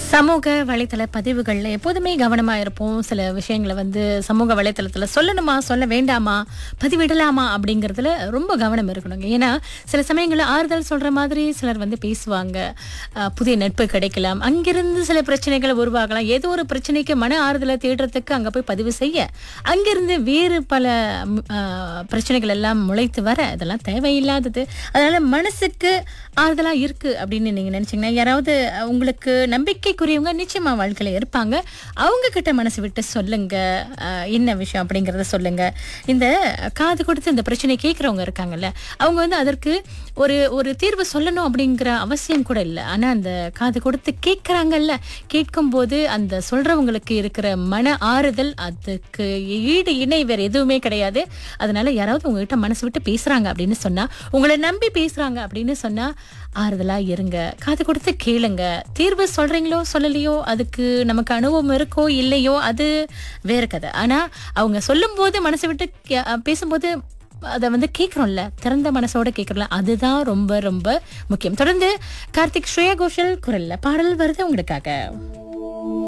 சமூக வலைத்தள பதிவுகள்ல எப்போதுமே கவனமா இருப்போம் சில விஷயங்களை வந்து சமூக வலைத்தளத்துல சொல்லணுமா சொல்ல வேண்டாமா பதிவிடலாமா அப்படிங்கறதுல ரொம்ப கவனம் இருக்கணுங்க ஏன்னா சில சமயங்கள்ல ஆறுதல் சொல்ற மாதிரி சிலர் வந்து பேசுவாங்க அஹ், புதிய நட்பு கிடைக்கலாம் அங்கிருந்து சில பிரச்சனைகள் உருவாகலாம் ஏதோ ஒரு பிரச்சனைக்கு மன ஆறுதலை தேடுறதுக்கு அங்க போய் பதிவு செய்ய அங்கிருந்து வேறு பல ம், அஹ், பிரச்சனைகள் எல்லாம் முளைத்து வர இதெல்லாம் தேவையில்லாதது அதனால மனசுக்கு ஆறுதலா இருக்கு அப்படின்னு நீங்க நினைச்சீங்கன்னா யாராவது அஹ், உங்களுக்கு நம்பிக்கைக்குரியவங்க நிச்சயமா வாழ்க்கையில இருப்பாங்க அவங்க கிட்ட மனசு விட்டு சொல்லுங்க அஹ், என்ன விஷயம் அப்படிங்கறத சொல்லுங்க இந்த காது கொடுத்து இந்த பிரச்சனை கேட்கறவங்க இருக்காங்கல்ல அவங்க வந்து அதற்கு ஒரு ஒரு தீர்வு சொல்லணும் அப்படிங்கிற அவசியம் கூட இல்லை ஆனா அந்த காது கொடுத்து கேட்கறாங்கல்ல கேட்கும்போது அந்த சொல்றவங்களுக்கு இருக்கிற மன ஆறுதல் அதுக்கு ஈடு இணை வேற எதுவுமே கிடையாது அதனால யாராவது உங்ககிட்ட மனசு விட்டு பேசுறாங்க அப்படின்னு சொன்னா உங்களை நம்பி பேசுறாங்க அப்படின்னு சொன்னா ஆறுதலா இருங்க காது கொடுத்து கேளுங்க தீர்வு சொல்றீங்களோ சொல்லலையோ அதுக்கு நமக்கு அனுபவம் இருக்கோ இல்லையோ அது வேற கதை ஆனா அவங்க சொல்லும்போது மனசை விட்டு கே- பேசும்போது அதை வந்து கேட்குறோம்ல திறந்த மனசோட கேட்குறோம்ல அதுதான் ரொம்ப ரொம்ப முக்கியம் தொடர்ந்து கார்த்திக் ஸ்ரேயா கோஷல் குரல்ல பாடல் வருது உங்களுக்காக